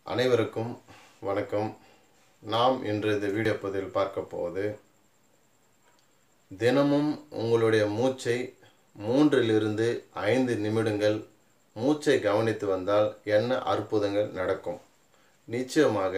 அனைவருக்கும் வணக்கம் நாம் இன்று இந்த வீடியோ பதிவில் பார்க்க போவது தினமும் உங்களுடைய மூச்சை மூன்றிலிருந்து ஐந்து நிமிடங்கள் மூச்சை கவனித்து வந்தால் என்ன அற்புதங்கள் நடக்கும் நிச்சயமாக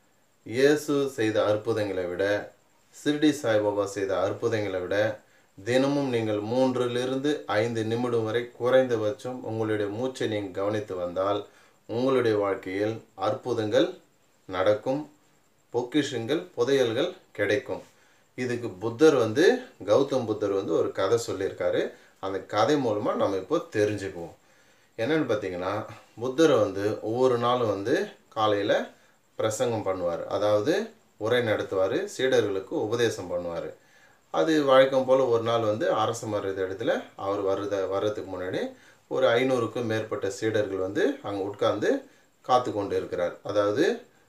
இயேசு செய்த அற்புதங்களை விட சிர்டி சாய்பாபா செய்த அற்புதங்களை விட தினமும் நீங்கள் மூன்றிலிருந்து ஐந்து நிமிடம் வரை குறைந்தபட்சம் உங்களுடைய மூச்சை நீங்கள் கவனித்து வந்தால் உங்களுடைய வாழ்க்கையில் அற்புதங்கள் நடக்கும் பொக்கிஷங்கள் புதையல்கள் கிடைக்கும் இதுக்கு புத்தர் வந்து கௌதம் புத்தர் வந்து ஒரு கதை சொல்லியிருக்காரு அந்த கதை மூலமாக நம்ம இப்போ தெரிஞ்சுக்குவோம் என்னன்னு பார்த்தீங்கன்னா புத்தர் வந்து ஒவ்வொரு நாளும் வந்து காலையில் பிரசங்கம் பண்ணுவார் அதாவது உரை நடத்துவார் சீடர்களுக்கு உபதேசம் பண்ணுவார் அது வழக்கம் போல் ஒரு நாள் வந்து அரச மರದ இடத்துல அவர் வர்றத வர்றதுக்கு முன்னாடி ஒரு ஐநூறுக்கும் மேற்பட்ட சீடர்கள் வந்து அங்கே உட்கார்ந்து காத்து கொண்டு இருக்கிறார் அதாவது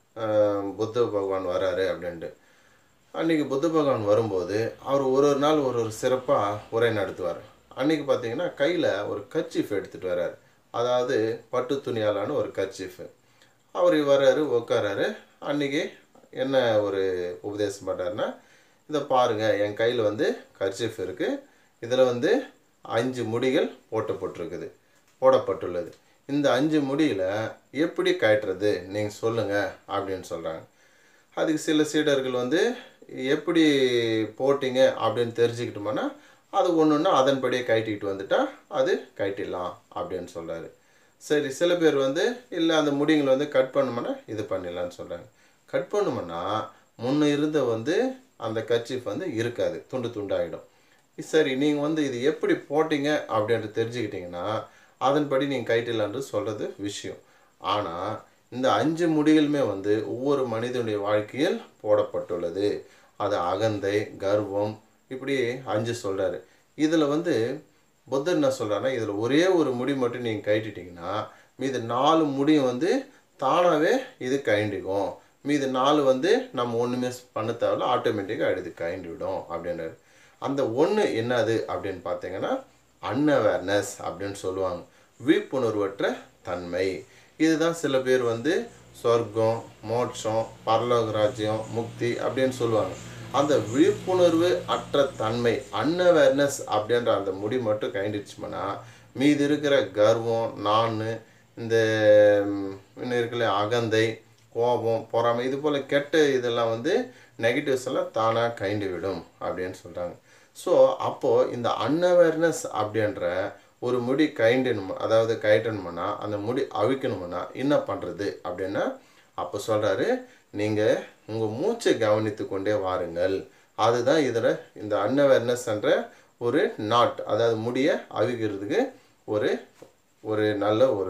ஆஹ், புத்த பகவான் வராரு அப்படின்ட்டு அன்றைக்கி புத்த பகவான் வரும்போது அவர் ஒரு ஒரு நாள் ஒரு ஒரு சிறப்பாக உரை நடத்துவார் அன்றைக்கி பார்த்தீங்கன்னா கையில் ஒரு கர்ச்சீஃப் எடுத்துகிட்டு வர்றார் அதாவது பட்டு துணியாலான ஒரு கர்ச்சீஃபு அவர் வர்றாரு உட்காராரு அன்றைக்கி என்ன ஒரு உபதேசம் பண்ணுறாருன்னா இதை பாருங்கள் என் கையில் வந்து கர்ச்சீஃப் இருக்குது இதில் வந்து அஞ்சு முடிகள் போட்டப்பட்டிருக்குது போடப்பட்டுள்ளது இந்த அஞ்சு முடியில் எப்படி கட்டுறது நீங்கள் சொல்லுங்கள் அப்படின்னு சொல்கிறாங்க அதுக்கு சில சீடர்கள் வந்து எப்படி போட்டிங்க அப்படின்னு தெரிஞ்சுக்கிட்டோம்னா அது ஒன்று ஒன்று அதன்படியே கட்டிக்கிட்டு வந்துட்டா அது கட்டிடலாம் அப்படின்னு சொல்கிறாரு சரி சில பேர் வந்து இல்லை அந்த முடிங்களை வந்து கட் பண்ணுமோன்னா இது பண்ணிடலான்னு சொல்கிறாங்க கட் பண்ணுமோன்னா முன்ன இருந்த வந்து அந்த கர்ச்சீஃப் வந்து இருக்காது துண்டு துண்டாகிடும் சரி நீங்கள் வந்து இது எப்படி போட்டீங்க அப்படின்ட்டு தெரிஞ்சுக்கிட்டீங்கன்னா அதன்படி நீங்கள் கைட்டிலான்று சொல்கிறது விஷயம் ஆனால் இந்த அஞ்சு முடிகளுமே வந்து ஒவ்வொரு மனிதனுடைய வாழ்க்கையில் போடப்பட்டுள்ளது அது அகந்தை கர்வம் இப்படி அஞ்சு சொல்கிறாரு இதில் வந்து புத்தர் என்ன சொல்கிறாருன்னா இதில் ஒரே ஒரு முடி மட்டும் நீங்கள் கைட்டிட்டீங்கன்னா மீது நாலு முடியும் வந்து தானாகவே இது கைண்டிக்கும் மீது நாலு வந்து நம்ம ஒன்றுமே பண்ண தேவையில்ல ஆட்டோமேட்டிக்காக எடுத்து கைண்டு விடும் அப்படின்றாரு அந்த ஒன்று என்னது அப்படின்னு பார்த்தீங்கன்னா அன்அவேர்னஸ் அப்படின்னு சொல்லுவாங்க விழிப்புணர்வற்ற தன்மை இதுதான் சில பேர் வந்து சொர்க்கம் மோட்சம் பரலோக ராஜ்யம் முக்தி அப்படின்னு சொல்லுவாங்க அந்த விழிப்புணர்வு அற்ற தன்மை அன்அவேர்னஸ் அப்படின்ற அந்த முடி மட்டும் கைண்டிடுச்சுமனா மீதி இருக்கிற கர்வம் நான் இந்த ம், இன்னும் இருக்குல்ல அகந்தை கோபம் பொறாமை இது போல் கெட்ட இதெல்லாம் வந்து நெகட்டிவ்ஸ் எல்லாம் தானாக கைண்டு விடும் அப்படின்னு சொல்கிறாங்க ஸோ அப்போது இந்த அன்அவேர்னஸ் அப்படின்ற ஒரு முடி கைண்டணும் அதாவது கைட்டணும்னா அந்த முடி அவிக்கணும்னா என்ன பண்ணுறது அப்படின்னா அப்போ சொல்கிறாரு நீங்கள் உங்கள் மூச்சை கவனித்து கொண்டே வாருங்கள் அதுதான் இதில் இந்த அன்அவேர்னஸ் என்ற ஒரு நாட் அதாவது முடியை அவிக்கிறதுக்கு ஒரு ஒரு நல்ல ஒரு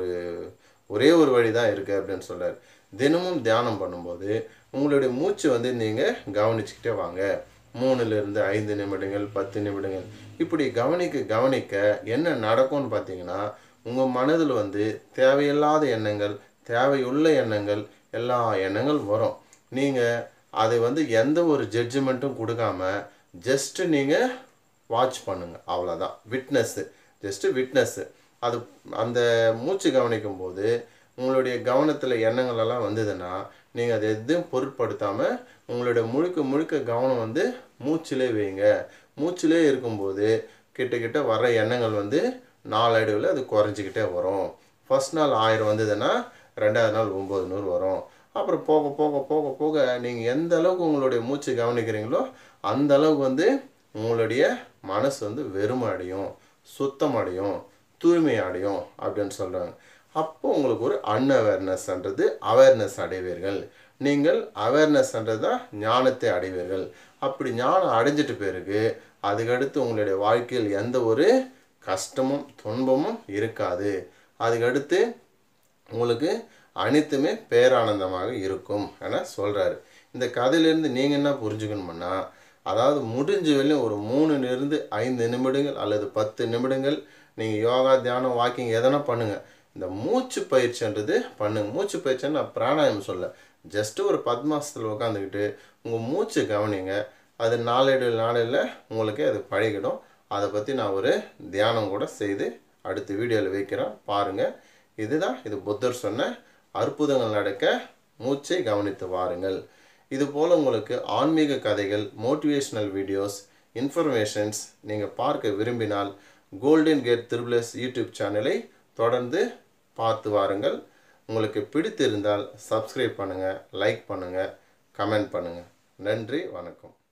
ஒரே ஒரு வழி தான் இருக்குது அப்படின்னு சொல்றாரு தினமும் தியானம் பண்ணும்போது உங்களுடைய மூச்சு வந்து நீங்கள் கவனிச்சுக்கிட்டே வாங்க மூணுலேருந்து ஐந்து நிமிடங்கள் பத்து நிமிடங்கள் இப்படி கவனிக்க கவனிக்க என்ன நடக்கும்னு பார்த்தீங்கன்னா உங்கள் மனதில் வந்து தேவையில்லாத எண்ணங்கள் தேவையுள்ள எண்ணங்கள் எல்லா எண்ணங்கள் வரும் நீங்கள் அதை வந்து எந்த ஒரு ஜட்ஜ்மெண்ட்டும் கொடுக்காம ஜஸ்ட்டு நீங்கள் வாட்ச் பண்ணுங்க அவ்வளோதான் விட்னஸ்ஸு ஜஸ்ட்டு விட்னஸ்ஸு அது அந்த மூச்சு கவனிக்கும் போது உங்களுடைய கவனத்தில் எண்ணங்கள் எல்லாம் வந்ததுன்னா நீங்கள் அதை எதுவும் பொருட்படுத்தாமல் உங்களுடைய முழுக்க முழுக்க கவனம் வந்து மூச்சிலே வைங்க மூச்சிலே இருக்கும்போது கிட்ட கிட்ட வர்ற எண்ணங்கள் வந்து நாளடைவில் அது குறைஞ்சிக்கிட்டே வரும் ஃபர்ஸ்ட் நாள் ஆயிரம் வந்ததுன்னா ரெண்டாவது நாள் ஒம்பது நூறு வரும் அப்புறம் போக போக போக போக நீங்கள் எந்த அளவுக்கு உங்களுடைய மூச்சு கவனிக்கிறீங்களோ அந்த அளவுக்கு வந்து உங்களுடைய மனசு வந்து வெறுமடையும் சுத்தமடையும் தூய்மை அடையும் அப்படின்னு சொல்கிறாங்க அப்போ உங்களுக்கு ஒரு அன்அவேர்னஸ்ன்றது அவேர்னஸ் அடைவீர்கள் நீங்கள் அவேர்னஸ்ன்றது தான் ஞானத்தை அடைவீர்கள் அப்படி ஞானம் அடைஞ்சிட்ட பிறகு அதுக்கடுத்து உங்களுடைய வாழ்க்கையில் எந்த ஒரு கஷ்டமும் துன்பமும் இருக்காது அதுக்கடுத்து உங்களுக்கு அனைத்துமே பேரானந்தமாக இருக்கும் என சொல்கிறாரு இந்த கதையிலேருந்து நீங்கள் என்ன புரிஞ்சுக்கணும்னா அதாவது முடிஞ்ச வரையும் ஒரு மூணுலேருந்து ஐந்து நிமிடங்கள் அல்லது பத்து நிமிடங்கள் நீங்கள் யோகா தியானம் வாக்கிங் எதனா பண்ணுங்கள் இந்த மூச்சு பயிற்சின்றது பண்ணுங்க மூச்சு பயிற்சின்னு நான் பிராணாயம் சொல்ல ஜஸ்ட்டு ஒரு பத்மாசத்தில் உட்காந்துக்கிட்டு உங்கள் மூச்சு கவனிங்க அது நாளடைவில் நாளையில் உங்களுக்கே அது பழகிடும் அதை பற்றி நான் ஒரு தியானம் கூட செய்து அடுத்த வீடியோவில் வைக்கிறேன் பாருங்கள் இதுதான் இது புத்தர் சொன்ன அற்புதங்கள் நடக்க மூச்சை கவனித்து வாருங்கள் இதுபோல் உங்களுக்கு ஆன்மீக கதைகள் மோட்டிவேஷனல் வீடியோஸ் இன்ஃபர்மேஷன்ஸ் நீங்கள் பார்க்க விரும்பினால் கோல்டன் கேட் திருபிளஸ் யூடியூப் சேனலை தொடர்ந்து பார்த்து வாருங்கள் உங்களுக்கு பிடித்திருந்தால் சப்ஸ்கிரைப் பண்ணுங்கள் லைக் பண்ணுங்கள் கமெண்ட் பண்ணுங்கள் நன்றி வணக்கம்